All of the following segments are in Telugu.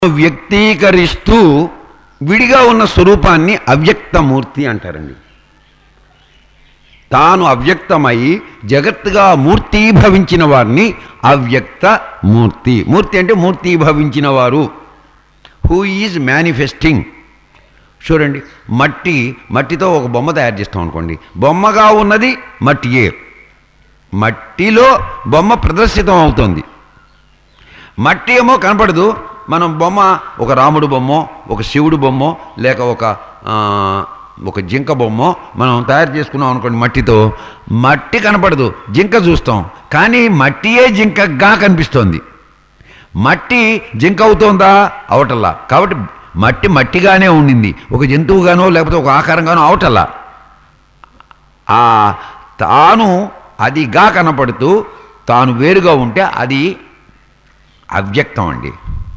వ్యక్తీకరిస్తూ విడిగా ఉన్న స్వరూపాన్ని అవ్యక్తమూర్తి అంటారండి తాను అవ్యక్తమై జగత్తుగా మూర్తీభవించిన వారిని అవ్యక్త మూర్తి మూర్తి అంటే మూర్తీభవించిన వారు హూ ఈజ్ మేనిఫెస్టింగ్ చూడండి మట్టి మట్టితో ఒక బొమ్మ తయారు చేస్తాం అనుకోండి బొమ్మగా ఉన్నది మట్టియే మట్టిలో బొమ్మ ప్రదర్శితం అవుతుంది మట్టి ఏమో కనపడదు మనం బొమ్మ ఒక రాముడు బొమ్మో ఒక శివుడు బొమ్మో లేక ఒక ఆ, ఒక జింక బొమ్మో మనం తయారు చేసుకున్నాం అనుకోండి మట్టితో మట్టి కనపడదు జింక చూస్తాం కానీ మట్టియే జింకగా కనిపిస్తోంది మట్టి జింక అవుతోందా అవటల్లా కాబట్టి మట్టి మట్టిగానే ఉండింది ఒక జంతువుగానో లేకపోతే ఒక ఆకారంగానో అవటల్లా ఆ తాను అదిగా కనపడుతూ తాను వేరుగా ఉంటే అది అవ్యక్తం అండి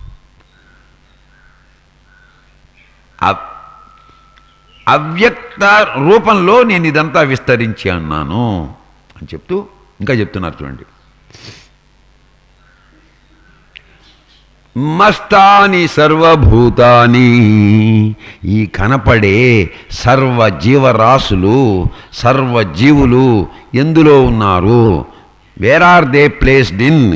అవ్- అవ్యక్త రూపంలో నేను ఇదంతా విస్తరించి అన్నాను అని చెప్తూ ఇంకా చెప్తున్నారు చూడండి మస్తాని సర్వభూతాని ఈ కనపడే సర్వ జీవరాశులు సర్వ జీవులు ఎందులో ఉన్నారు where are they placed in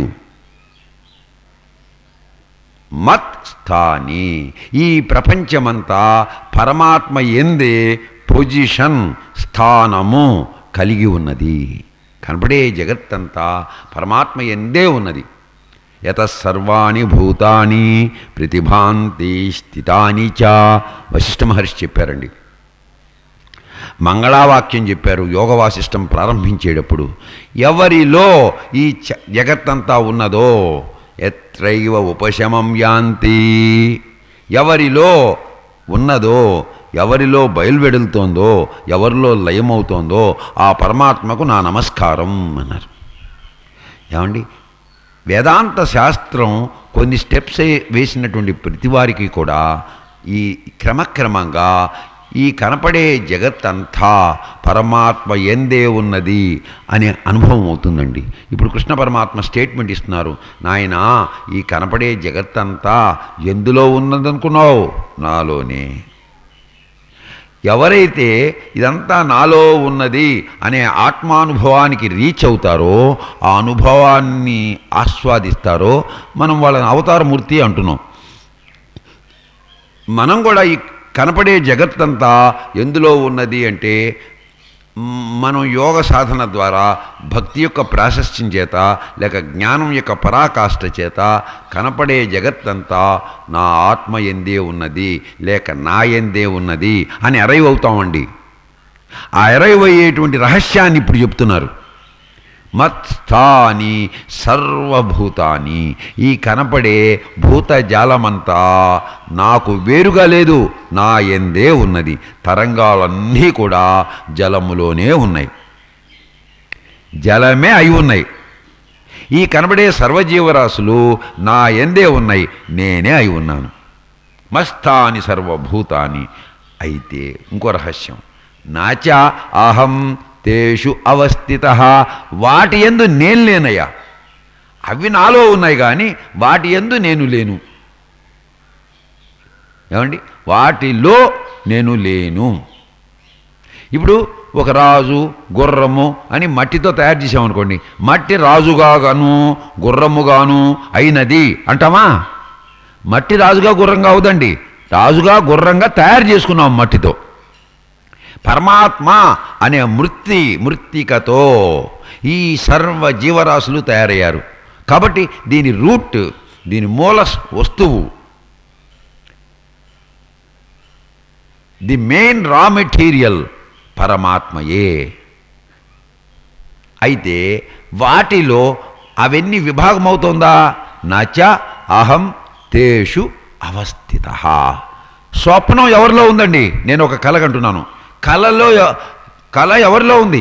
మత్ స్థాని ఈ ప్రపంచమంతా పరమాత్మ ఎందే పొజిషన్ స్థానము కలిగి ఉన్నది కనపడే జగత్తంతా పరమాత్మ ఎందే ఉన్నది యత సర్వాణి భూతాని ప్రతిభాంతి స్థితాని చ వశిష్ఠ మహర్షి చెప్పారండి మంగళావాక్యం చెప్పారు యోగ వాసిష్టం ప్రారంభించేటప్పుడు ఎవరిలో ఈ చ- జగత్తంతా ఉన్నదో ఎత్రైవ ఉపశమం యాంతి ఎవరిలో ఉన్నదో ఎవరిలో బయలువెడులుతోందో ఎవరిలో లయమవుతోందో ఆ పరమాత్మకు నా నమస్కారం అన్నారు ఏమండి వేదాంత శాస్త్రం కొన్ని స్టెప్స్ వేసినటువంటి ప్రతి వారికి కూడా ఈ క్రమక్రమంగా ఈ కనపడే జగత్తంతా పరమాత్మ ఎందే ఉన్నది అనే అనుభవం అవుతుందండి ఇప్పుడు కృష్ణ పరమాత్మ స్టేట్మెంట్ ఇస్తున్నారు నాయన ఈ కనపడే జగత్తంతా ఎందులో ఉన్నదనుకున్నావు నాలోనే ఎవరైతే ఇదంతా నాలో ఉన్నది అనే ఆత్మానుభవానికి రీచ్ అవుతారో ఆ అనుభవాన్ని ఆస్వాదిస్తారో మనం వాళ్ళని అవతారమూర్తి అంటున్నాం మనం కూడా ఈ కనపడే జగత్తంతా ఎందులో ఉన్నది అంటే మ్, మనం యోగ సాధన ద్వారా భక్తి యొక్క ప్రాశస్త్యం చేత లేక జ్ఞానం యొక్క పరాకాష్ఠ చేత కనపడే జగత్తంతా నా ఆత్మ ఎందే ఉన్నది లేక నా ఎందే ఉన్నది అని అరైవ్ అవుతామండి ఆ అరైవ్ అయ్యేటువంటి రహస్యాన్ని ఇప్పుడు చెప్తున్నారు మత్స్థాని సర్వభూతాని ఈ కనపడే భూతజాలమంతా నాకు వేరుగా లేదు నా ఎందే ఉన్నది తరంగాలన్నీ కూడా జలములోనే ఉన్నాయి జలమే అయి ఉన్నాయి ఈ కనబడే సర్వజీవరాశులు నా ఎందే ఉన్నాయి నేనే అయి ఉన్నాను మస్తాని సర్వభూతాని అయితే ఇంకో రహస్యం నాచ అహం తేషు అవస్థిత వాటి ఎందు నేను లేనయ్యా అవి నాలో ఉన్నాయి కానీ వాటి ఎందు నేను లేను ఏమండి వాటిలో నేను లేను ఇప్పుడు ఒక రాజు గుర్రము అని మట్టితో తయారు చేసామనుకోండి మట్టి రాజుగా గాను గుర్రముగాను అయినది అంటామా మట్టి రాజుగా గుర్రంగా అవుదండి రాజుగా గుర్రంగా తయారు చేసుకున్నాం మట్టితో పరమాత్మ అనే మృత్తి మృత్తికతో ఈ సర్వ జీవరాశులు తయారయ్యారు కాబట్టి దీని రూట్ దీని మూల వస్తువు ది మెయిన్ రా మెటీరియల్ పరమాత్మయే అయితే వాటిలో అవన్నీ విభాగమవుతోందా నచ అహం తేషు అవస్థిత స్వప్నం ఎవరిలో ఉందండి నేను ఒక కళ కంటున్నాను కళలో ఎ- కళ ఎవరిలో ఉంది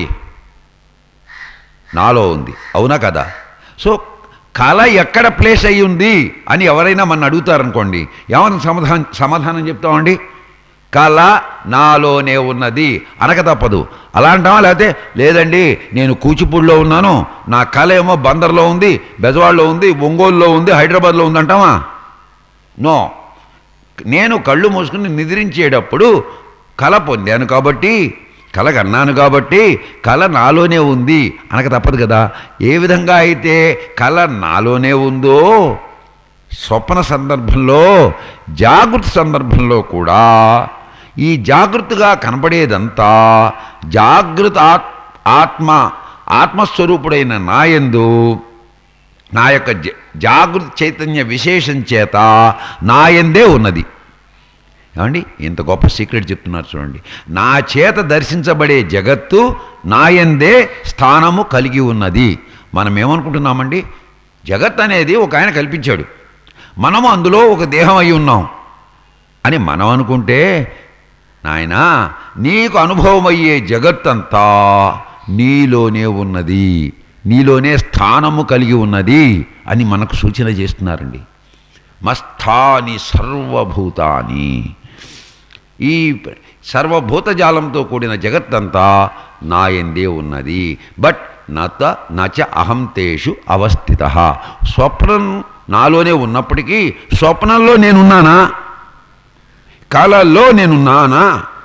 నాలో ఉంది అవునా కదా సో కళ ఎక్కడ ప్లేస్ అయ్యి ఉంది అని ఎవరైనా మన అడుగుతారనుకోండి ఏమన్నా సమాధానం సమాధానం చెప్తామండి కళ నాలోనే ఉన్నది అనక తప్పదు అలా అంటామా లేకపోతే లేదండి నేను కూచిపూడిలో ఉన్నాను నా కళ ఏమో బందర్లో ఉంది బెజవాడలో ఉంది ఒంగోలులో ఉంది హైదరాబాద్లో ఉంది అంటామా నో నేను కళ్ళు మూసుకుని నిద్రించేటప్పుడు కళ పొందాను కాబట్టి కళ కన్నాను కాబట్టి కళ నాలోనే ఉంది అనక తప్పదు కదా ఏ విధంగా అయితే కళ నాలోనే ఉందో స్వప్న సందర్భంలో జాగృతి సందర్భంలో కూడా ఈ జాగృతిగా కనపడేదంతా జాగృత ఆత్- ఆత్మ ఆత్మస్వరూపుడైన నాయందు నా యొక్క జ- జాగృతి చైతన్య విశేషం చేత నాయందే ఉన్నది ఏమండి ఇంత గొప్ప సీక్రెట్ చెప్తున్నారు చూడండి నా చేత దర్శించబడే జగత్తు నాయందే స్థానము కలిగి ఉన్నది మనం ఏమనుకుంటున్నామండి జగత్ అనేది ఒక ఆయన కల్పించాడు మనము అందులో ఒక దేహం అయి ఉన్నాం అని మనం అనుకుంటే నాయనా నీకు అనుభవమయ్యే జగత్తంతా నీలోనే ఉన్నది నీలోనే స్థానము కలిగి ఉన్నది అని మనకు సూచన చేస్తున్నారండి మస్థాని సర్వభూతాని ఈ సర్వభూతజాలంతో కూడిన జగత్తంతా నాయందే ఉన్నది బట్ నత నచ అహం తేషు అవస్థిత స్వప్నం నాలోనే ఉన్నప్పటికీ స్వప్నంలో నేనున్నానా కళల్లో నేనున్నానా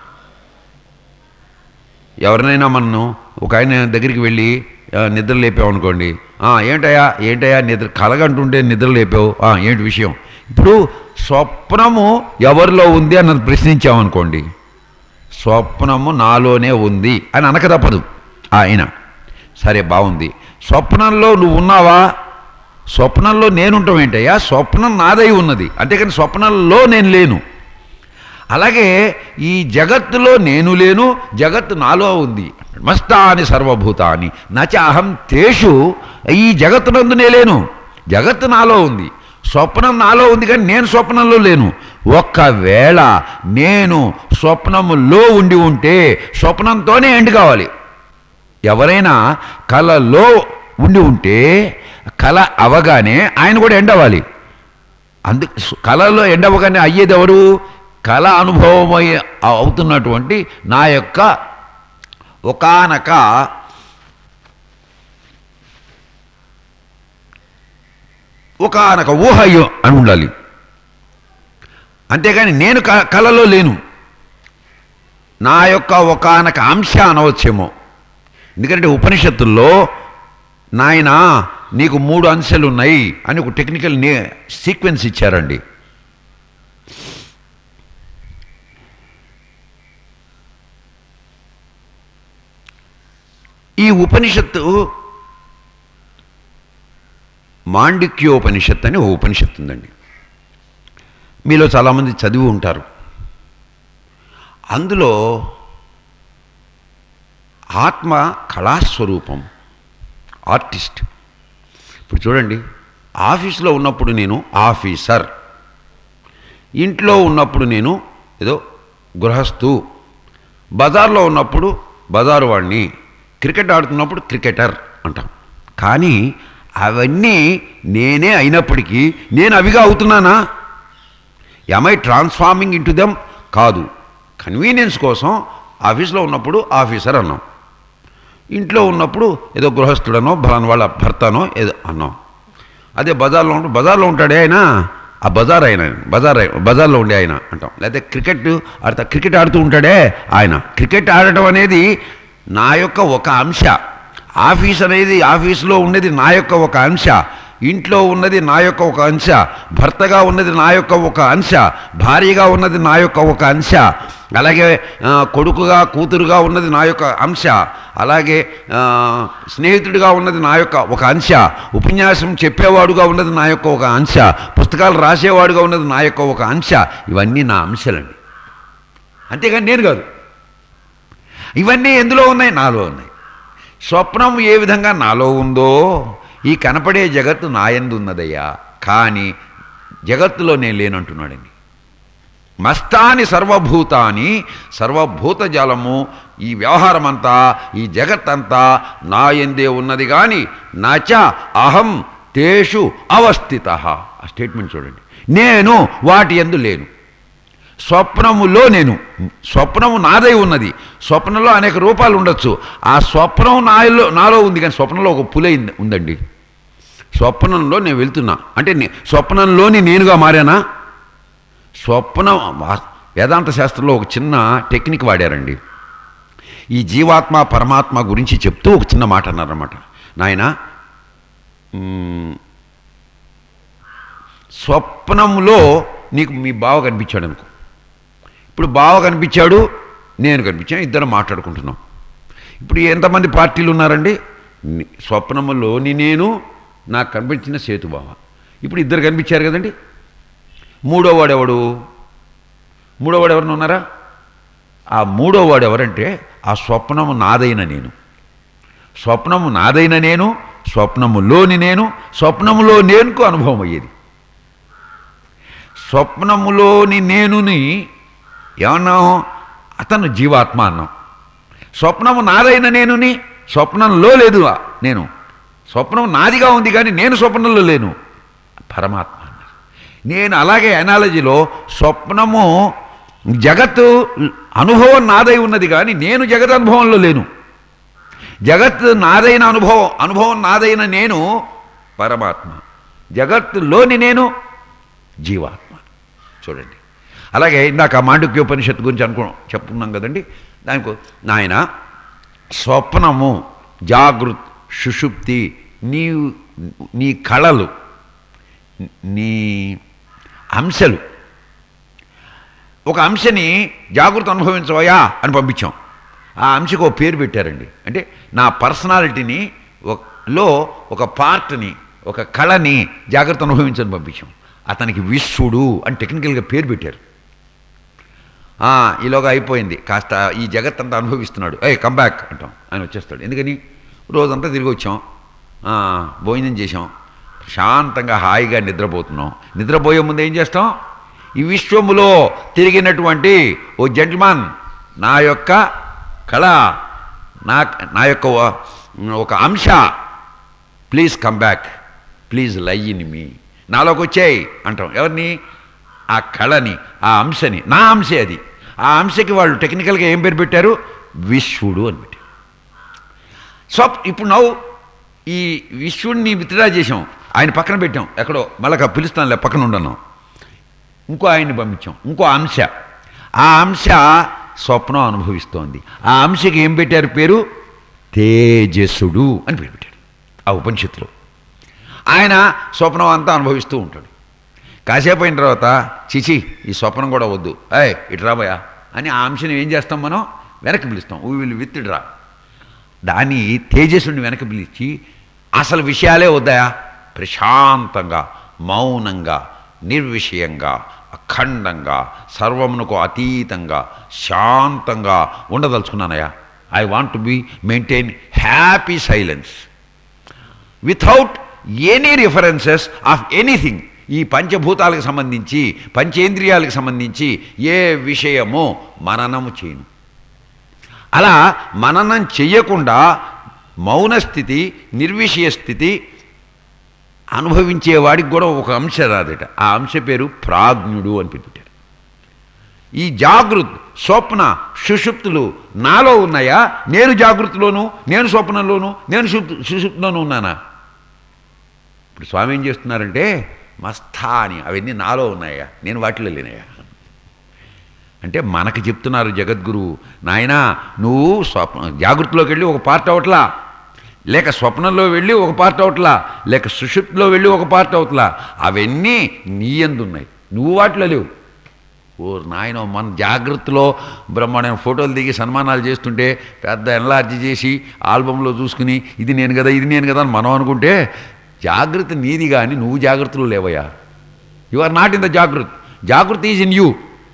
ఎవరినైనా మనం ఒక ఆయన దగ్గరికి వెళ్ళి "ఆ, నిద్ర లేపామనుకోండి "ఆ, ఏంటయ్యా ఏంటయ్యా నిద్ర కలగంటుంటే నిద్ర లేపావు "ఆ, ఏంటి విషయం ఇప్పుడు స్వప్నము ఎవరిలో ఉంది అన్నది ప్రశ్నించామనుకోండి స్వప్నము నాలోనే ఉంది అని అనక తప్పదు ఆయన సరే బాగుంది స్వప్నంలో నువ్వు ఉన్నావా స్వప్నంలో నేనుంటాం ఏంటయ్యా స్వప్నం నాదై ఉన్నది అంతేకాని స్వప్నంలో నేను లేను అలాగే ఈ జగత్తులో నేను లేను జగత్తు నాలో ఉంది మస్తాని సర్వభూతాని నచ అహం తేషు ఈ జగత్తునందు నే లేను జగత్తు నాలో ఉంది స్వప్నం నాలో ఉంది కానీ నేను స్వప్నంలో లేను ఒక్కవేళ నేను స్వప్నములో ఉండి ఉంటే స్వప్నంతోనే ఎండ్ కావాలి ఎవరైనా కళలో ఉండి ఉంటే కళ అవగానే ఆయన కూడా ఎండ్ అవ్వాలి అందు కళలో ఎండ్ అవ్వగానే అయ్యేది ఎవరు కళ అనుభవమై అవుతున్నటువంటి నా యొక్క ఒకానక ఒకానక ఊహ అయ్యో అని ఉండాలి అంతేగాని నేను క- కళలో లేను నా యొక్క ఒకానక అంశ అనవచ్చేమో ఎందుకంటే ఉపనిషత్తుల్లో నాయన నీకు మూడు అంశాలు ఉన్నాయి అని ఒక టెక్నికల్ నే సీక్వెన్స్ ఇచ్చారండి ఈ ఉపనిషత్తు మాండిక్యోపనిషత్తు అని ఓ ఉపనిషత్తు ఉందండి మీలో చాలామంది చదివి ఉంటారు అందులో ఆత్మ కళాస్వరూపం ఆర్టిస్ట్ ఇప్పుడు చూడండి ఆఫీస్లో ఉన్నప్పుడు నేను ఆఫీసర్ ఇంట్లో ఉన్నప్పుడు నేను ఏదో గృహస్థు బజార్లో ఉన్నప్పుడు బజారు వాడిని క్రికెట్ ఆడుతున్నప్పుడు క్రికెటర్ అంటాం కానీ అవన్నీ నేనే అయినప్పటికీ నేను అవిగా అవుతున్నానా ఐ ట్రాన్స్ఫార్మింగ్ ఇంటు దెమ్ కాదు కన్వీనియన్స్ కోసం ఆఫీస్లో ఉన్నప్పుడు ఆఫీసర్ అన్నాం ఇంట్లో ఉన్నప్పుడు ఏదో గృహస్థుడనో బలాన్ వాళ్ళ భర్తనో ఏదో అన్నాం అదే బజార్లో ఉంటే బజార్లో ఉంటాడే ఆయన ఆ బజార్ ఆయన బజార్ ఆయన- బజార్లో ఉండే ఆయన అంటాం లేకపోతే క్రికెట్ ఆడతా క్రికెట్ ఆడుతూ ఉంటాడే ఆయన క్రికెట్ ఆడటం అనేది నా యొక్క ఒక అంశ ఆఫీస్ అనేది ఆఫీసులో ఉన్నది నా యొక్క ఒక అంశ ఇంట్లో ఉన్నది నా యొక్క ఒక అంశ భర్తగా ఉన్నది నా యొక్క ఒక అంశ భార్యగా ఉన్నది నా యొక్క ఒక అంశ అలాగే ఆ, కొడుకుగా కూతురుగా ఉన్నది నా యొక్క అంశ అలాగే ఆ, స్నేహితుడిగా ఉన్నది నా యొక్క ఒక అంశ ఉపన్యాసం చెప్పేవాడుగా ఉన్నది నా యొక్క ఒక అంశ పుస్తకాలు రాసేవాడుగా ఉన్నది నా యొక్క ఒక అంశ ఇవన్నీ నా అంశాలండి అంతేగాని నేను కాదు ఇవన్నీ ఎందులో ఉన్నాయి నాలో ఉన్నాయి స్వప్నం ఏ విధంగా నాలో ఉందో ఈ కనపడే జగత్తు నాయందు ఉన్నదయ్యా కానీ జగత్తులో నేను లేనంటున్నాడండి మస్తాని సర్వభూతాని సర్వభూత జలము ఈ వ్యవహారమంతా ఈ జగత్తంతా నా ఎందే ఉన్నది కానీ నచ అహం తేషు అవస్థిత ఆ స్టేట్మెంట్ చూడండి నేను వాటి ఎందు లేను స్వప్నములో నేను స్వప్నము నాదై ఉన్నది స్వప్నంలో అనేక రూపాలు ఉండొచ్చు ఆ స్వప్నం నాలో నాలో ఉంది కానీ స్వప్నంలో ఒక పులై ఉందండి స్వప్నంలో నేను వెళ్తున్నా అంటే నే- స్వప్నంలోని నేనుగా మారానా స్వప్నం వా- వేదాంత శాస్త్రంలో ఒక చిన్న టెక్నిక్ వాడారండి ఈ జీవాత్మ పరమాత్మ గురించి చెప్తూ ఒక చిన్న మాట అన్నారన్నమాట నాయన మ్, స్వప్నంలో నీకు మీ బావ కనిపించాడు అనుకో ఇప్పుడు బావ కనిపించాడు నేను కనిపించాను ఇద్దరం మాట్లాడుకుంటున్నాం ఇప్పుడు ఎంతమంది పార్టీలు ఉన్నారండి ని- స్వప్నములోని నేను నాకు కనిపించిన సేతు బావ ఇప్పుడు ఇద్దరు కనిపించారు కదండి మూడో వాడెవడు మూడో వాడు ఎవరైనా ఉన్నారా ఆ మూడో వాడు ఎవరంటే ఆ స్వప్నము నాదైన నేను స్వప్నము నాదైన నేను స్వప్నములోని నేను స్వప్నములో నేనుకు అనుభవం అయ్యేది స్వప్నములోని నేనుని ఏమన్నాం అతను జీవాత్మ అన్నాం స్వప్నము నాదైన నేనుని స్వప్నంలో లేదు ఆ నేను స్వప్నం నాదిగా ఉంది కానీ నేను స్వప్నంలో లేను పరమాత్మ అన్నారు నేను అలాగే అనాలజీలో స్వప్నము జగత్తు అనుభవం నాదై ఉన్నది కానీ నేను జగత్ అనుభవంలో లేను జగత్ నాదైన అనుభవం అనుభవం నాదైన నేను పరమాత్మ జగత్తులోని నేను జీవాత్మ చూడండి అలాగే ఇందాక మాండుక్యోపనిషత్తు గురించి అనుకో చెప్పుకున్నాం కదండి దానికి నాయన స్వప్నము జాగృత్ సుషుప్తి నీ నీ కళలు నీ అంశలు ఒక అంశని జాగృత అనుభవించవయా అని పంపించాం ఆ అంశకు ఒక పేరు పెట్టారండి అంటే నా పర్సనాలిటీని ఒక- లో ఒక పార్ట్ని ఒక కళని జాగ్రత్త అనుభవించని పంపించాం అతనికి విశ్వడు అని టెక్నికల్గా పేరు పెట్టారు ఆ, ఈలోగా అయిపోయింది కాస్త ఈ జగత్ అంతా అనుభవిస్తున్నాడు ఏ కమ్ బ్యాక్ అంటాం ఆయన వచ్చేస్తాడు ఎందుకని రోజంతా తిరిగి వచ్చాం ఆ, భోజనం చేసాం శాంతంగా హాయిగా నిద్రపోతున్నాం నిద్రపోయే ముందు ఏం చేస్తాం ఈ విశ్వములో తిరిగినటువంటి ఓ జెంట్మాన్ నా యొక్క కళ నా నా యొక్క ఓ- ఒక అంశ please come back please lie in me నాలోకి వచ్చాయి అంటాం ఎవరిని ఆ కళని ఆ అంశని నా అంశే అది ఆ అంశకి వాళ్ళు టెక్నికల్గా ఏం పేరు పెట్టారు విశ్వడు అని పెట్టారు సో ఇప్పుడు నవ్వు ఈ విశ్వడిని విత్డ్రా చేసాం ఆయన పక్కన పెట్టాం ఎక్కడో మళ్ళీ పిలుస్తానులే పక్కన ఉండను ఇంకో ఆయన్ని పంపించాం ఇంకో అంశ ఆ అంశ స్వప్నం అనుభవిస్తోంది ఆ అంశకి ఏం పెట్టారు పేరు తేజస్సుడు అని పేరు పెట్టారు ఆ ఉపనిషత్తులో ఆయన స్వప్నం అంతా అనుభవిస్తూ ఉంటాడు కాసేపు అయిన తర్వాత చిచి ఈ స్వప్నం కూడా వద్దు అయ్ ఇటు రాబోయా అని ఆ అంశని ఏం చేస్తాం మనం వెనక్కి పిలుస్తాం వీ విల్ విత్ డ్రా దాన్ని తేజస్సుని వెనక్కి పిలిచి అసలు విషయాలే వద్దాయా ప్రశాంతంగా మౌనంగా నిర్విషయంగా అఖండంగా సర్వమునకు అతీతంగా శాంతంగా ఉండదలుచుకున్నానయ్యా I want to be maintain happy silence without any references of anything ఈ పంచభూతాలకు సంబంధించి పంచేంద్రియాలకు సంబంధించి ఏ విషయమో మననము చేయను అలా మననం చెయ్యకుండా మౌన స్థితి నిర్విషయ స్థితి అనుభవించేవాడికి కూడా ఒక అంశ రాదట ఆ అంశ పేరు ప్రాజ్ఞుడు అని పెట్టారు ఈ జాగృత్ స్వప్న సుషుప్తులు నాలో ఉన్నాయా నేను జాగృతిలోను నేను స్వప్నంలోను నేను సుషుప్ సుషుప్తిలోనూ ఉన్నానా ఇప్పుడు స్వామి ఏం చేస్తున్నారంటే మస్థా అని అవన్నీ నాలో ఉన్నాయా నేను వాటిలో లేనయా అంటే మనకు చెప్తున్నారు జగద్గురు నాయనా నువ్వు స్వప్న జాగృతిలోకి వెళ్ళి ఒక పార్ట్ అవట్లా లేక స్వప్నంలో వెళ్ళి ఒక పార్ట్ అవట్లా లేక సుషుప్తిలో వెళ్ళి ఒక పార్ట్ అవట్లా అవన్నీ నీ ఉన్నాయి నువ్వు వాటిలో లేవు ఓ నాయన మన జాగ్రత్తలో బ్రహ్మాండమైన ఫోటోలు దిగి సన్మానాలు చేస్తుంటే పెద్ద ఎన్లార్జీ చేసి ఆల్బంలో చూసుకుని ఇది నేను కదా ఇది నేను కదా అని మనం అనుకుంటే జాగ్రత్త నీది కానీ నువ్వు జాగ్రత్తలో లేవయ్యా you are not in the జాగృత్ జాగృతి ఈజ్ ఇన్ యూ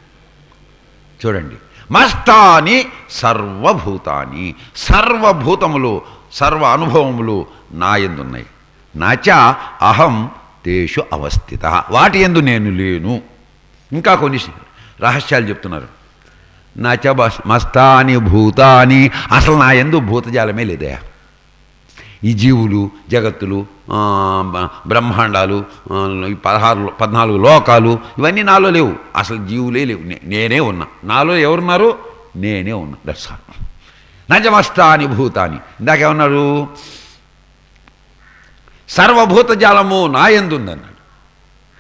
చూడండి మస్తాని సర్వభూతాని సర్వభూతములు సర్వ అనుభవములు నా ఎందున్నాయి నాచ అహం తేషు అవస్థిత వాటి ఎందు నేను లేను ఇంకా కొన్ని రహస్యాలు చెప్తున్నారు నాచ బస్- మస్తాని భూతాని అసలు నా ఎందు భూతజాలమే లేదయా ఈ జీవులు జగత్తులు ఆ, బ- బ్రహ్మాండాలు ఆ, ఈ పదహారు పద్నాలుగు లోకాలు ఇవన్నీ నాలో లేవు అసలు జీవులే లేవు నే- నేనే ఉన్నా నాలో ఎవరున్నారు నేనే ఉన్నా దట్స్ ఆల్ నజమస్తాని భూతాని ఇందాకేమన్నారు సర్వభూత జాలము నాయందుందన్నాడు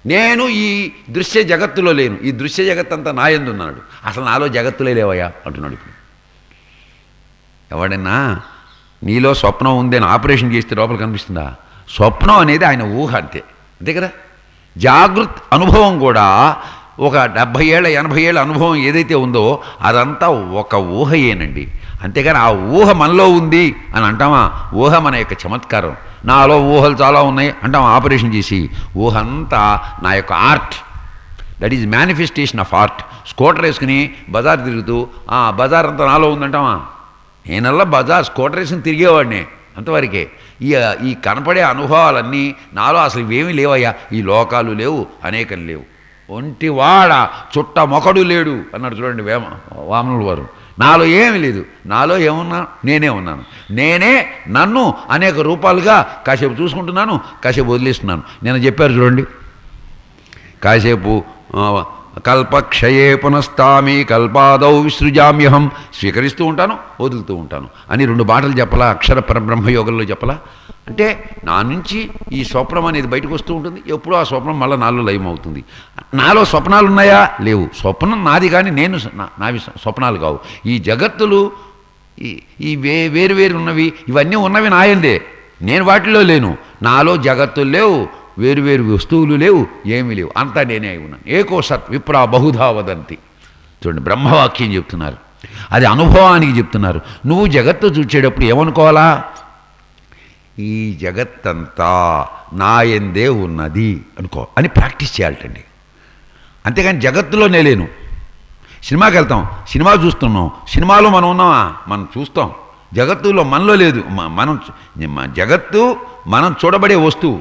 నేను ఈ దృశ్య జగత్తులో లేను ఈ దృశ్య జగత్ అంతా నా ఎందు ఉన్నాడు అసలు నాలో జగత్తులే లేవయ్యా అంటున్నాడు ఇప్పుడు ఎవడన్నా నీలో స్వప్నం ఉంది అని ఆపరేషన్ చేస్తే లోపల కనిపిస్తుందా స్వప్నం అనేది ఆయన ఊహ అంతే అంతే కదా జాగృత్ అనుభవం కూడా ఒక డెబ్భై ఏళ్ళ ఎనభై ఏళ్ళ అనుభవం ఏదైతే ఉందో అదంతా ఒక ఊహయేనండి అంతేగాని ఆ ఊహ మనలో ఉంది అని అంటామా ఊహ మన యొక్క చమత్కారం నాలో ఊహలు చాలా ఉన్నాయి అంటాం ఆపరేషన్ చేసి ఊహ అంతా నా యొక్క art that is manifestation of art scooter వేసుకుని బజార్ తిరుగుతూ ఆ బజార్ అంతా నాలో ఉందంటావా నేనల్లా బజార్ స్కూటర్ వేసుకుని తిరిగేవాడిని అంతవరకే ఈ ఈ కనపడే అనుభవాలన్నీ నాలో అసలు ఇవేమీ లేవయ్యా ఈ లోకాలు లేవు అనేకం లేవు ఒంటివాడ చుట్ట మొకడు లేడు అన్నాడు చూడండి వేమ వామనుల వారు నాలో ఏమీ లేదు నాలో ఏమున్నా నేనే ఉన్నాను నేనే నన్ను అనేక రూపాలుగా కాసేపు చూసుకుంటున్నాను కాసేపు వదిలేస్తున్నాను నేను చెప్పారు చూడండి కాసేపు ఆ, కల్పక్షయే పునస్తామి కల్పాదౌ విసృజామ్యహం స్వీకరిస్తూ ఉంటాను వదులుతూ ఉంటాను అని రెండు మాటలు చెప్పలా అక్షర పరబ్రహ్మయోగంలో చెప్పలా అంటే నా నుంచి ఈ స్వప్నం అనేది బయటకు వస్తూ ఉంటుంది ఎప్పుడూ ఆ స్వప్నం మళ్ళీ నాలో లయం అవుతుంది నాలో స్వప్నాలు ఉన్నాయా లేవు స్వప్నం నాది కానీ నేను స- నా- నావి స్వ- స్వప్నాలు కావు ఈ జగత్తులు ఈ ఈ వే వేరు వేరు ఉన్నవి ఇవన్నీ ఉన్నవి నాయందే నేను వాటిలో లేను నాలో జగత్తులు లేవు వేరు వేరు వస్తువులు లేవు ఏమీ లేవు అంతా నేనే అయి ఉన్నాను ఏకో సత్ విప్రా బహుధా వదంతి చూడండి బ్రహ్మవాక్యం చెప్తున్నారు అది అనుభవానికి చెప్తున్నారు నువ్వు జగత్తు చూచేటప్పుడు ఏమనుకోవాలా ఈ జగత్తంతా నాయందే ఉన్నది అనుకో అని ప్రాక్టీస్ చేయాలటండి అంతేగాని జగత్తులోనే లేను సినిమాకి వెళ్తాం సినిమా చూస్తున్నాం సినిమాలో మనం ఉన్నామా మనం చూస్తాం జగత్తులో మనలో లేదు మ- మనం చూ- మ- జగత్తు మనం చూడబడే వస్తువు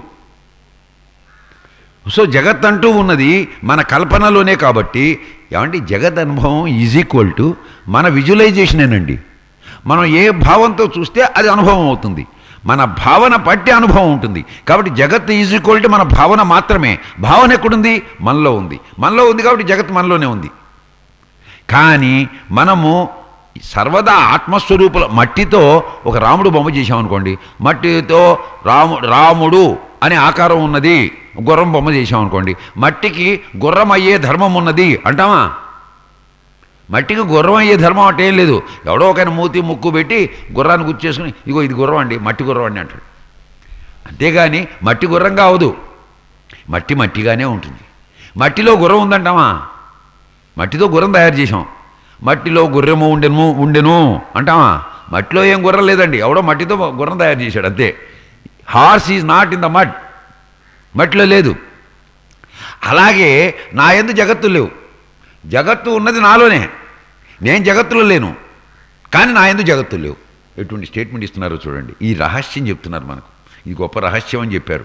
సో జగత్ అంటూ ఉన్నది మన కల్పనలోనే కాబట్టి ఏమంటే జగత్ అనుభవం ఈజ్ ఈక్వల్ టు మన విజువలైజేషనేనండి మనం ఏ భావంతో చూస్తే అది అనుభవం అవుతుంది మన భావన పట్టి అనుభవం ఉంటుంది కాబట్టి జగత్ ఈజ్ ఈక్వల్ టు మన భావన మాత్రమే భావన ఎక్కడుంది మనలో ఉంది మనలో ఉంది కాబట్టి జగత్ మనలోనే ఉంది కానీ మనము సర్వదా ఆత్మస్వరూపుల మట్టితో ఒక రాముడు బొమ్మ చేశామనుకోండి మట్టితో రాము రాముడు అనే ఆకారం ఉన్నది గుర్రం బొమ్మ చేశామనుకోండి మట్టికి గుర్రం అయ్యే ధర్మం ఉన్నది అంటామా మట్టికి గుర్రం అయ్యే ధర్మం అంటే ఏం లేదు ఎవడో ఒక మూతి ముక్కు పెట్టి గుర్రాన్ని గుర్చేసుకుని ఇగో ఇది గుర్రం అండి మట్టి గుర్రం అండి అంటాడు అంతేగాని మట్టి గుర్రంగా అవదు మట్టి మట్టిగానే ఉంటుంది మట్టిలో గుర్రం ఉందంటామా మట్టితో గుర్రం తయారు చేసాం మట్టిలో గుర్రము ఉండెను ఉండెను అంటామా మట్టిలో ఏం గుర్రం లేదండి ఎవడో మట్టితో గుర్రం తయారు చేశాడు అంతే horse is not in the mud మట్టిలో లేదు అలాగే నా ఎందు జగత్తు లేవు జగత్తు ఉన్నది నాలోనే నేను జగత్తులో లేను కానీ నా ఎందు జగత్తు లేవు ఎటువంటి స్టేట్మెంట్ ఇస్తున్నారో చూడండి ఈ రహస్యం చెప్తున్నారు మనకు ఇది గొప్ప రహస్యం అని చెప్పారు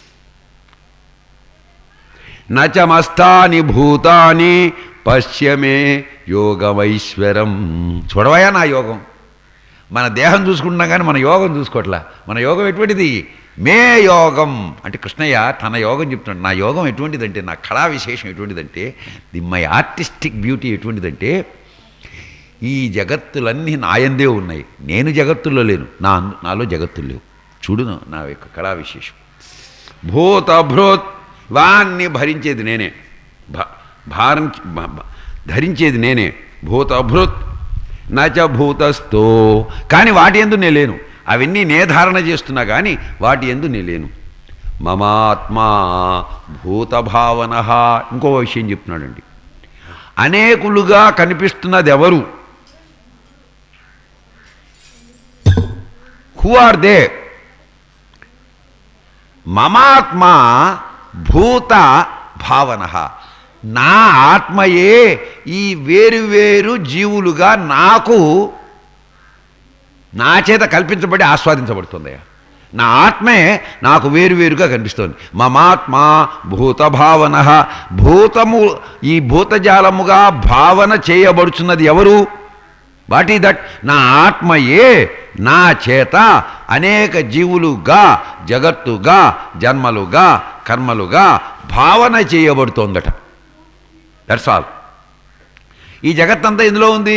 నచమస్తాని భూతాని పశ్యమే యోగమైశ్వరం చూడవయా నా యోగం మన దేహం చూసుకుంటున్నాం కానీ మన యోగం చూసుకోవట్లా మన యోగం ఎటువంటిది మే యోగం అంటే కృష్ణయ్య తన యోగం చెప్తున్నాడు నా యోగం ఎటువంటిదంటే నా కళా విశేషం ఎటువంటిదంటే ది మై ఆర్టిస్టిక్ బ్యూటీ ఎటువంటిదంటే ఈ జగత్తులన్నీ నాయందే ఉన్నాయి నేను జగత్తుల్లో లేను నా అందు- నాలో జగత్తులు లేవు చూడు నా- నా యొక్క కళా విశేషం భూత భృత్ వాన్ని భరించేది నేనే భ భారం భ- భ- ధరించేది నేనే భూత భృత్ నచ భూతస్థో కానీ వాటి ఎందు నేను లేను అవన్నీ నే ధారణ చేస్తున్నా కానీ వాటి ఎందు నేను లేను మమాత్మా భూతభావన ఇంకో విషయం చెప్తున్నాడండి అనేకులుగా కనిపిస్తున్నది ఎవరు హూ ఆర్ దే మమాత్మ భూత భావన నా ఆత్మయే ఈ వేరు వేరు జీవులుగా నాకు నా చేత కల్పించబడి ఆస్వాదించబడుతుందయ్యా నా ఆత్మే నాకు వేరువేరుగా కనిపిస్తోంది మమాత్మ భూత భావన భూతము ఈ భూతజాలముగా భావన చేయబడుచున్నది ఎవరు వాట్ ఈ దట్ నా ఆత్మయే నా చేత అనేక జీవులుగా జగత్తుగా జన్మలుగా కర్మలుగా భావన చేయబడుతోందట దట్స్ ఆల్ ఈ జగత్తంతా ఇందులో ఉంది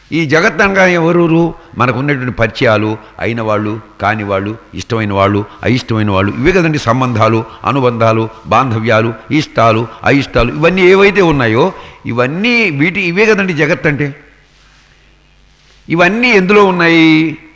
ఈ జగత్ అనగా ఎవరు మనకు ఉన్నటువంటి పరిచయాలు అయిన వాళ్ళు కాని వాళ్ళు ఇష్టమైన వాళ్ళు అయిష్టమైన వాళ్ళు ఇవే కదండి సంబంధాలు అనుబంధాలు బాంధవ్యాలు ఇష్టాలు అయిష్టాలు ఇవన్నీ ఏవైతే ఉన్నాయో ఇవన్నీ వీటి ఇవే కదండి జగత్ అంటే ఇవన్నీ ఎందులో ఉన్నాయి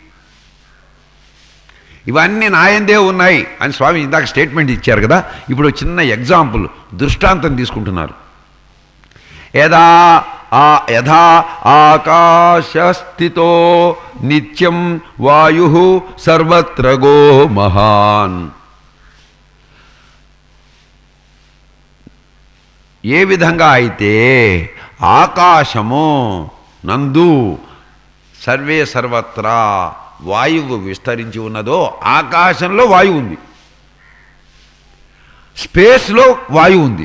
ఇవన్నీ నాయందే ఉన్నాయి అని స్వామి ఇందాక స్టేట్మెంట్ ఇచ్చారు కదా ఇప్పుడు ఒక చిన్న ఎగ్జాంపుల్ దృష్టాంతం తీసుకుంటున్నారు యదా ఆ యథా ఆకాశస్థితో నిత్యం వాయు సర్వత్ర గో మహాన్ ఏ విధంగా అయితే ఆకాశము నందు సర్వే సర్వత్రా వాయువు విస్తరించి ఉన్నదో ఆకాశంలో వాయువు ఉంది స్పేస్లో వాయువు ఉంది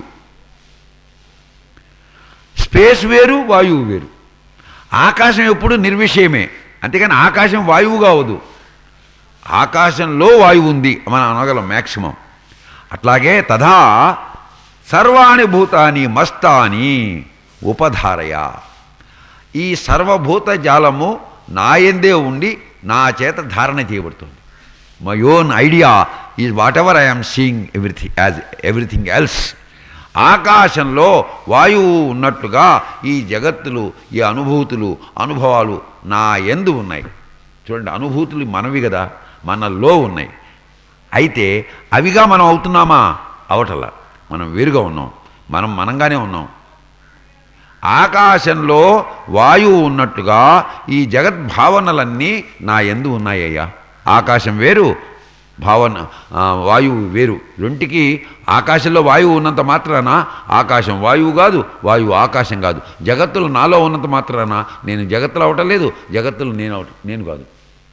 స్పేస్ వేరు వాయువు వేరు ఆకాశం ఎప్పుడు నిర్విషయమే అంతేకాని ఆకాశం వాయువు కావదు ఆకాశంలో వాయువు ఉంది మనం అనగలం మ్యాక్సిమం అట్లాగే తథా సర్వాణి భూతాని మస్తాని ఉపధారయ ఈ సర్వభూత జాలము నాయందే ఉండి నా చేత ధారణ చేయబడుతుంది my own idea is whatever I'm seeing everything as everything else ఆకాశంలో వాయువు ఉన్నట్టుగా ఈ జగత్తులు ఈ అనుభూతులు అనుభవాలు నా ఎందు ఉన్నాయి చూడండి అనుభూతులు మనవి కదా మనలో ఉన్నాయి అయితే అవిగా మనం అవుతున్నామా అవటల మనం వేరుగా ఉన్నాం మనం మనంగానే ఉన్నాం ఆకాశంలో వాయువు ఉన్నట్టుగా ఈ జగద్భావనలన్నీ నా ఎందు ఉన్నాయ్యా ఆకాశం వేరు భావన ఆ, వాయువు వేరు రెంటికి ఆకాశంలో వాయువు ఉన్నంత మాత్రాన ఆకాశం వాయువు కాదు వాయువు ఆకాశం కాదు జగత్తులు నాలో ఉన్నంత మాత్రాన నేను జగత్తులు అవటం లేదు జగత్తులు నేను అవటం నేను కాదు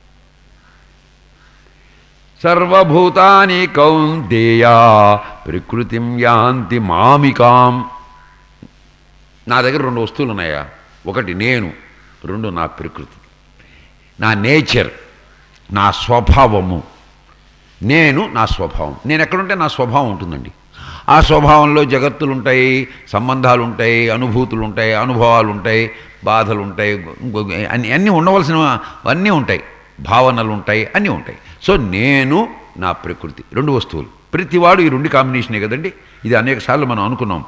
సర్వభూతాని కౌంతేయా ప్రకృతిం యాంతి మామికాం నా దగ్గర రెండు వస్తువులు ఉన్నాయా ఒకటి నేను రెండు నా ప్రకృతి నా నేచర్ నా స్వభావము నేను నా స్వభావం నేను ఎక్కడుంటే నా స్వభావం ఉంటుందండి ఆ స్వభావంలో జగత్తులు ఉంటాయి సంబంధాలు ఉంటాయి అనుభూతులు ఉంటాయి అనుభవాలు ఉంటాయి బాధలు ఉంటాయి ఇంకో- అన్ని అన్నీ ఉండవలసిన అన్నీ ఉంటాయి భావనలు ఉంటాయి అన్నీ ఉంటాయి సో నేను నా ప్రకృతి రెండు వస్తువులు ప్రతివాడు ఈ రెండు కాంబినేషనే కదండి ఇది అనేక సార్లు మనం అనుకున్నాం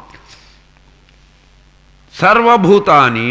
సర్వభూతాని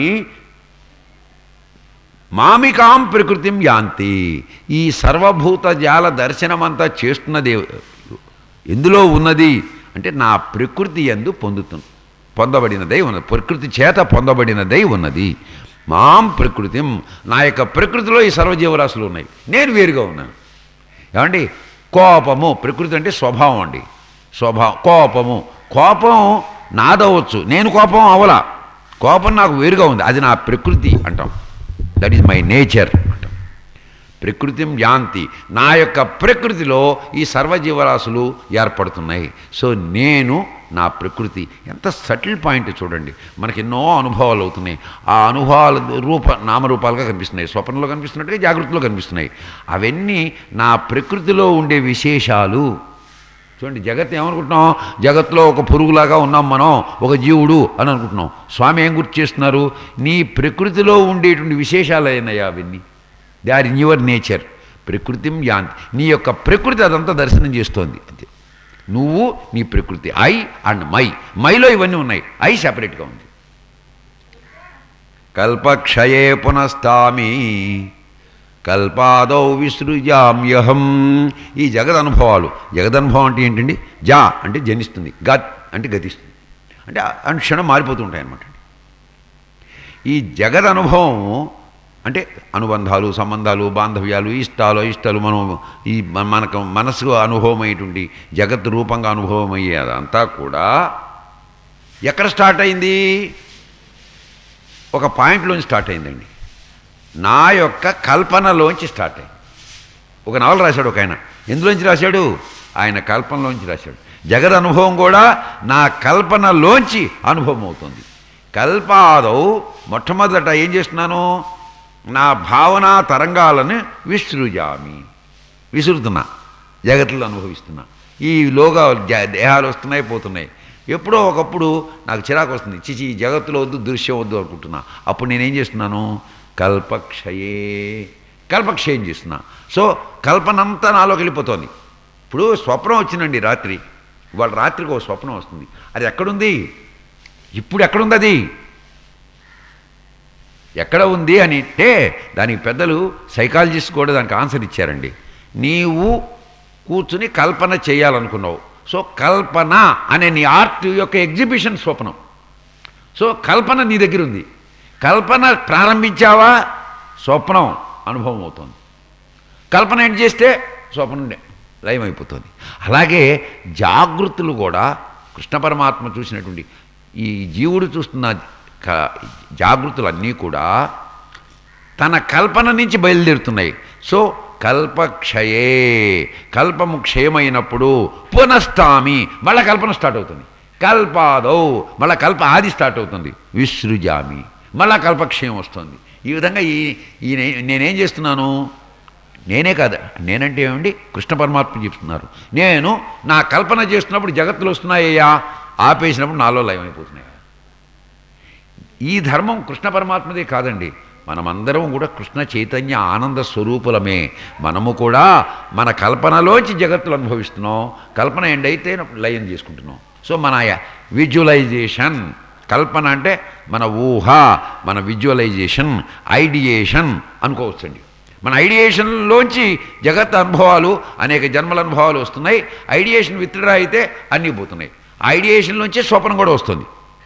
మామికాం ప్రకృతిం యాంతి ఈ సర్వభూత జాల దర్శనమంతా చేస్తున్నది ఎందులో ఉన్నది అంటే నా ప్రకృతి ఎందు పొందుతుంది పొందబడినదై ఉన్నది ప్రకృతి చేత పొందబడినదై ఉన్నది మాం ప్రకృతిం నా యొక్క ప్రకృతిలో ఈ సర్వజీవరాశులు ఉన్నాయి నేను వేరుగా ఉన్నాను ఏమండి కోపము ప్రకృతి అంటే స్వభావం అండి స్వభావం కోపము కోపం నాదవచ్చు నేను కోపం అవలా కోపం నాకు వేరుగా ఉంది అది నా ప్రకృతి అంటాం దట్ ఈజ్ మై నేచర్ అంటాం ప్రకృతిం యాంతి నా యొక్క ప్రకృతిలో ఈ సర్వజీవరాశులు ఏర్పడుతున్నాయి సో నేను నా ప్రకృతి ఎంత సటిల్ పాయింట్ చూడండి మనకి ఎన్నో అనుభవాలు అవుతున్నాయి ఆ అనుభవాల రూప నామరూపాలుగా కనిపిస్తున్నాయి స్వప్నంలో కనిపిస్తున్నట్టుగా జాగ్రత్తలో కనిపిస్తున్నాయి అవన్నీ నా ప్రకృతిలో ఉండే విశేషాలు చూడండి జగత్ ఏమనుకుంటున్నాం జగత్తులో ఒక పురుగులాగా ఉన్నాం మనం ఒక జీవుడు అని అనుకుంటున్నాం స్వామి ఏం గుర్తు చేస్తున్నారు నీ ప్రకృతిలో ఉండేటువంటి విశేషాలు అయినాయా అవన్నీ they are in your nature ప్రకృతిం యాంతి నీ యొక్క ప్రకృతి అదంతా దర్శనం చేస్తోంది అంతే నువ్వు నీ ప్రకృతి ఐ అండ్ మై మైలో ఇవన్నీ ఉన్నాయి ఐ సెపరేట్గా ఉంది కల్పక్షయే పునస్తామి కల్పాదౌ విసృజామ్యహం ఈ జగద్ అనుభవాలు జగదనుభవం అంటే ఏంటండి జా అంటే జనిస్తుంది గత్ అంటే గతిస్తుంది అంటే ఆ క్షణం మారిపోతూ ఉంటాయి అన్నమాట ఈ జగద్ అనుభవం అంటే అనుబంధాలు సంబంధాలు బాంధవ్యాలు ఇష్టాలు ఇష్టాలు మనం ఈ మన- మనకు మనసు అనుభవమయ్యేటువంటి జగత్ రూపంగా అనుభవం అయ్యేదంతా కూడా ఎక్కడ స్టార్ట్ అయింది ఒక పాయింట్లోంచి స్టార్ట్ అయిందండి నా యొక్క కల్పనలోంచి స్టార్ట్ అయింది ఒక నవల రాశాడు ఒక ఆయన ఎందులోంచి రాశాడు ఆయన కల్పనలోంచి రాశాడు జగద్ అనుభవం కూడా నా కల్పనలోంచి అనుభవం అవుతుంది కల్పాదౌ మొట్టమొదట ఏం చేస్తున్నాను నా భావనా తరంగాలను విసృజామి విసురుతున్నా జగత్తులో అనుభవిస్తున్నా ఈ లోగా జ- దేహాలు వస్తున్నాయి పోతున్నాయి ఎప్పుడో ఒకప్పుడు నాకు చిరాకు వస్తుంది చిచి ఈ జగత్తులో వద్దు దృశ్యం వద్దు అనుకుంటున్నా అప్పుడు నేనేం చేస్తున్నాను కల్పక్షయే కల్పక్షయం చేస్తున్నా సో కల్పనంతా నాలోకి వెళ్ళిపోతుంది ఇప్పుడు స్వప్నం వచ్చిందండి రాత్రి వాళ్ళ రాత్రికి ఒక స్వప్నం వస్తుంది అది ఎక్కడుంది ఇప్పుడు ఎక్కడుంది అది ఎక్కడ ఉంది అని అంటే దానికి పెద్దలు సైకాలజిస్ట్ కూడా దానికి ఆన్సర్ ఇచ్చారండి నీవు కూర్చుని కల్పన చేయాలనుకున్నావు సో కల్పన అనే నీ ఆర్ట్ యొక్క ఎగ్జిబిషన్ స్వప్నం సో కల్పన నీ దగ్గర ఉంది కల్పన ప్రారంభించావా స్వప్నం అనుభవం అవుతుంది కల్పన ఏం చేస్తే స్వప్నం లయం అయిపోతుంది అలాగే జాగృతులు కూడా కృష్ణ పరమాత్మ చూసినటువంటి ఈ జీవుడు చూస్తున్న క- జాగృతులన్నీ కూడా తన కల్పన నుంచి బయలుదేరుతున్నాయి సో కల్పక్షయే కల్పము క్షయమైనప్పుడు పునస్తామి మళ్ళా కల్పన స్టార్ట్ అవుతుంది కల్పాదౌ మళ్ళా కల్ప ఆది స్టార్ట్ అవుతుంది విసృజామి మళ్ళా కల్పక్షయం వస్తుంది ఈ విధంగా ఈ ఈ నే- నేనేం చేస్తున్నాను నేనే కాదు నేనంటే ఏమండి కృష్ణ పరమాత్మ చెప్తున్నారు నేను నా కల్పన చేస్తున్నప్పుడు జగత్తులు వస్తున్నాయ్యా ఆపేసినప్పుడు నాలో లయమైపోతున్నాయి ఈ ధర్మం కృష్ణ పరమాత్మదే కాదండి మనమందరం కూడా కృష్ణ చైతన్య ఆనంద స్వరూపులమే మనము కూడా మన కల్పనలోంచి జగత్తులు అనుభవిస్తున్నాం కల్పన ఎండైతే లయం చేసుకుంటున్నాం సో మన విజువలైజేషన్ కల్పన అంటే మన ఊహ మన విజువలైజేషన్ ఐడియేషన్ అనుకోవచ్చండి మన ఐడియేషన్లోంచి జగత్ అనుభవాలు అనేక జన్మల అనుభవాలు వస్తున్నాయి ఐడియేషన్ విత్డ్రా అయితే అన్నీ పోతున్నాయి ఐడియేషన్లోంచి స్వప్నం కూడా వస్తుంది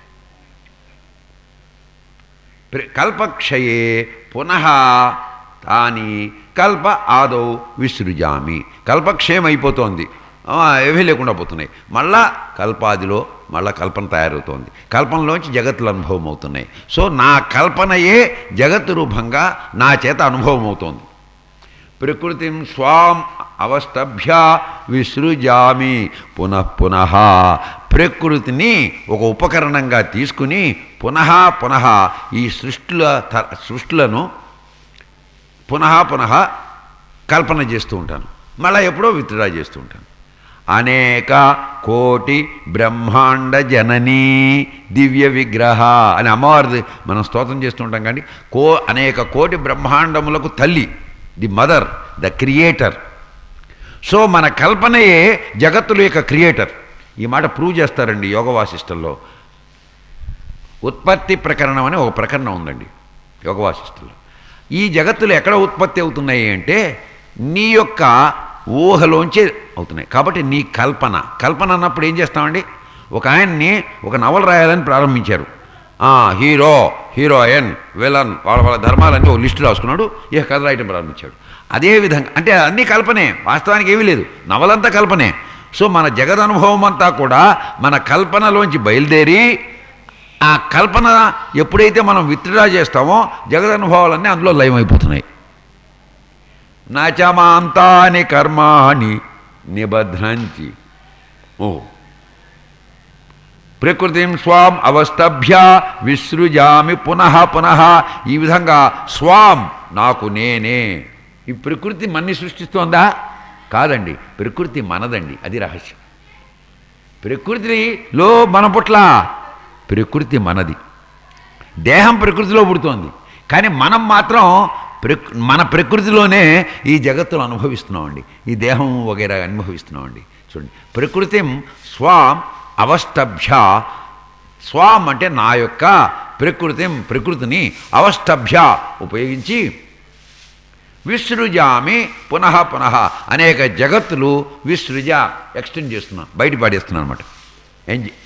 ప్ర- కల్పక్షయే పునః తాని కల్ప ఆదౌ విసృజామి కల్పక్షయం అయిపోతోంది ఆ, ఏవీ లేకుండా పోతున్నాయి మళ్ళా కల్పాదిలో మళ్ళా కల్పన తయారవుతోంది కల్పనలోంచి జగత్తులు అనుభవం అవుతున్నాయి సో నా కల్పనయే జగత్తు రూపంగా నా చేత అనుభవం అవుతోంది ప్రకృతిం స్వాం అవస్తభ్య విసృజామి పునః పునః ప్రకృతిని ఒక ఉపకరణంగా తీసుకుని పునః పునః ఈ సృష్టిల త- సృష్టిలను పునః పునః కల్పన చేస్తూ ఉంటాను మళ్ళీ ఎప్పుడో విత్డ్రా చేస్తూ ఉంటాను అనేక కోటి బ్రహ్మాండ జననీ దివ్య విగ్రహ అని అమ్మవారిది మనం స్తోత్రం చేస్తుంటాం కానీ కో అనేక కోటి బ్రహ్మాండములకు తల్లి the mother the creator so మన కల్పనయే జగత్తుల యొక్క క్రియేటర్ ఈ మాట ప్రూవ్ చేస్తారండి యోగ వాసిష్టంలో ఉత్పత్తి ప్రకరణం అని ఒక ప్రకరణం ఉందండి యోగ వాసిష్టంలో ఈ జగత్తులు ఎక్కడ ఉత్పత్తి అవుతున్నాయి అంటే నీ యొక్క ఊహలోంచే అవుతున్నాయి కాబట్టి నీ కల్పన కల్పన అన్నప్పుడు ఏం చేస్తామండి ఒక ఆయన్ని ఒక నవల రాయాలని ప్రారంభించారు ఆ, హీరో హీరోయిన్ విలన్ వాళ్ళ వాళ్ళ ధర్మాలన్నీ ఒక లిస్టు రాసుకున్నాడు ఇక కథ రాయటం ప్రారంభించాడు అదే విధంగా అంటే అన్నీ కల్పనే వాస్తవానికి ఏమీ లేదు నవలంతా కల్పనే సో మన జగదనుభవం అంతా కూడా మన కల్పనలోంచి బయలుదేరి ఆ కల్పన ఎప్పుడైతే మనం విత్డ్రా చేస్తామో జగదనుభవాలన్నీ అందులో లయమైపోతున్నాయి నచమాంతాని కర్మాణి నిబధ్నంచి ఓ ప్రకృతిం స్వాం అవస్తభ్య విసృజామి పునః పునః ఈ విధంగా స్వాం నాకు నేనే ఈ ప్రకృతి మన్ని సృష్టిస్తోందా కాదండి ప్రకృతి మనదండి అది రహస్యం ప్రకృతిలో మన పుట్ల ప్రకృతి మనది దేహం ప్రకృతిలో పుడుతోంది కానీ మనం మాత్రం ప్రకృ మన ప్రకృతిలోనే ఈ జగత్తును అనుభవిస్తున్నామండి ఈ దేహం వగైరా అనుభవిస్తున్నామండి చూడండి ప్రకృతిం స్వాం అవష్టభ్య స్వాం అంటే నా యొక్క ప్రకృతిం ప్రకృతిని అవష్టభ్య ఉపయోగించి విసృజామి పునః పునః అనేక జగత్తులు విసృజ ఎక్స్టెండ్ చేస్తున్నాను బయట పాడేస్తున్నాను అనమాట ఏం చే-